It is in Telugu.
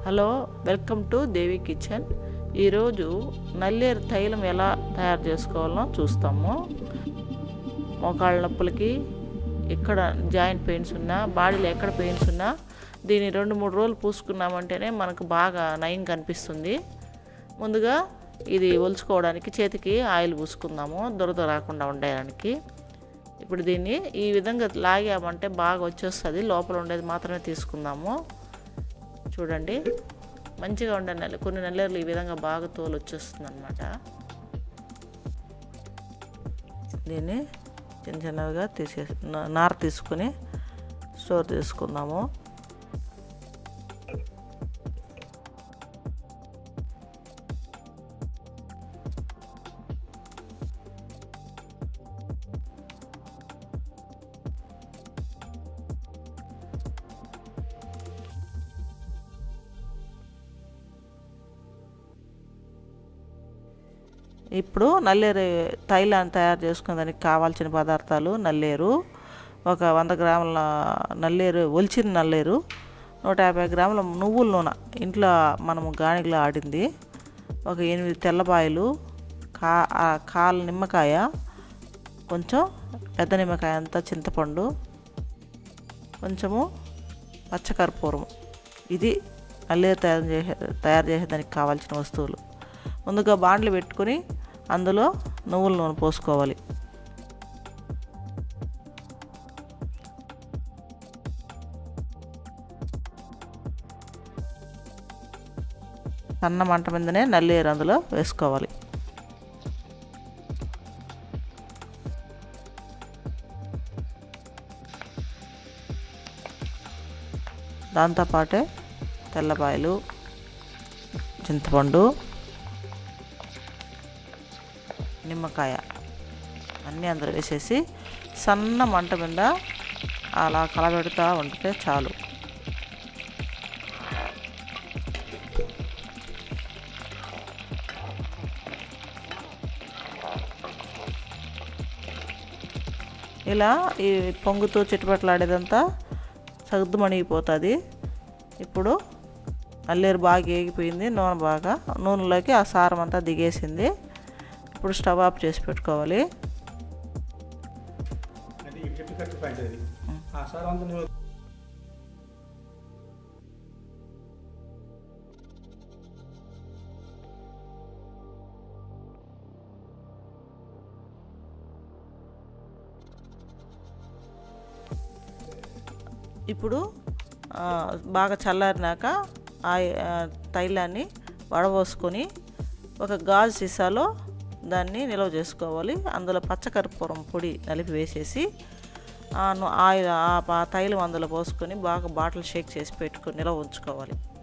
hello welcome to Devi kitchen ఈరోజు నల్లేరు తైలం ఎలా తయారు చేసుకోవాలో చూస్తాము మోకాళ్ళ నొప్పులకి ఎక్కడ జాయింట్ పెయిన్స్ ఉన్నా బాడీలో ఎక్కడ పెయిన్స్ ఉన్నా దీన్ని రెండు మూడు రోజులు పూసుకున్నామంటేనే మనకు బాగా నయం కనిపిస్తుంది ముందుగా ఇది ఒలుచుకోవడానికి చేతికి ఆయిల్ పూసుకుందాము దురద రాకుండా ఉండడానికి ఇప్పుడు దీన్ని ఈ విధంగా లాగామంటే బాగా వచ్చేస్తుంది లోపల ఉండేది మాత్రమే తీసుకుందాము చూడండి మంచిగా ఉండే నెల కొన్ని నెలలు ఈ విధంగా బాగా తోలు వచ్చేస్తుంది అనమాట దీన్ని చిన్న చిన్నవిగా తీసే నార తీసుకుని స్టోర్ చేసుకుందాము ఇప్పుడు నల్లేరు తైలాన్ని తయారు చేసుకునేదానికి కావాల్సిన పదార్థాలు నల్లేరు ఒక వంద గ్రాముల నల్లేరు ఒలిచిన నల్లేరు నూట యాభై గ్రాముల నువ్వుల నూనె ఇంట్లో మనము గానిలో ఆడింది ఒక ఎనిమిది తెల్లబాయలు కా కాలు నిమ్మకాయ కొంచెం పెద్ద నిమ్మకాయ అంతా చింతపండు కొంచెము పచ్చకర్పూరం ఇది నల్లేరు తయారు చేసే తయారు చేసేదానికి కావాల్సిన వస్తువులు ముందుగా బాండ్లు పెట్టుకుని అందులో నువ్వుల నూనె పోసుకోవాలి సన్న మంట మీదనే నల్లేరు అందులో వేసుకోవాలి దాంతోపాటే తెల్లబాయలు చింతపండు నిమ్మకాయ అన్నీ అందులో వేసేసి సన్న మంట మీద అలా కలబెడుతూ ఉంటే చాలు ఇలా ఈ పొంగుతూ చిట్టుపట్లాడేదంతా సగ్గుమణిగిపోతుంది ఇప్పుడు అల్లేరు బాగా ఏగిపోయింది నూనె బాగా నూనెలోకి ఆ సారం అంతా దిగేసింది ఇప్పుడు స్టవ్ ఆఫ్ చేసి పెట్టుకోవాలి అది ఇటు చెట్టు కట్టి పడ్డది ఆ సార్ అంతా నువ్వు ఇప్పుడు ఆ, బాగా చల్లారినాక ఆ ఆ, తైలాన్ని వడబోసుకొని ఒక గాజు సీసాలో దాన్ని నిల్వ చేసుకోవాలి అందులో పచ్చకర్పూరం పొడి నలిపి వేసేసి ఆ ను- ఆయిల్ ఆ ప- తైలం అందులో పోసుకొని బాగా బాటిల్ షేక్ చేసి పెట్టుకొని నిల్వ ఉంచుకోవాలి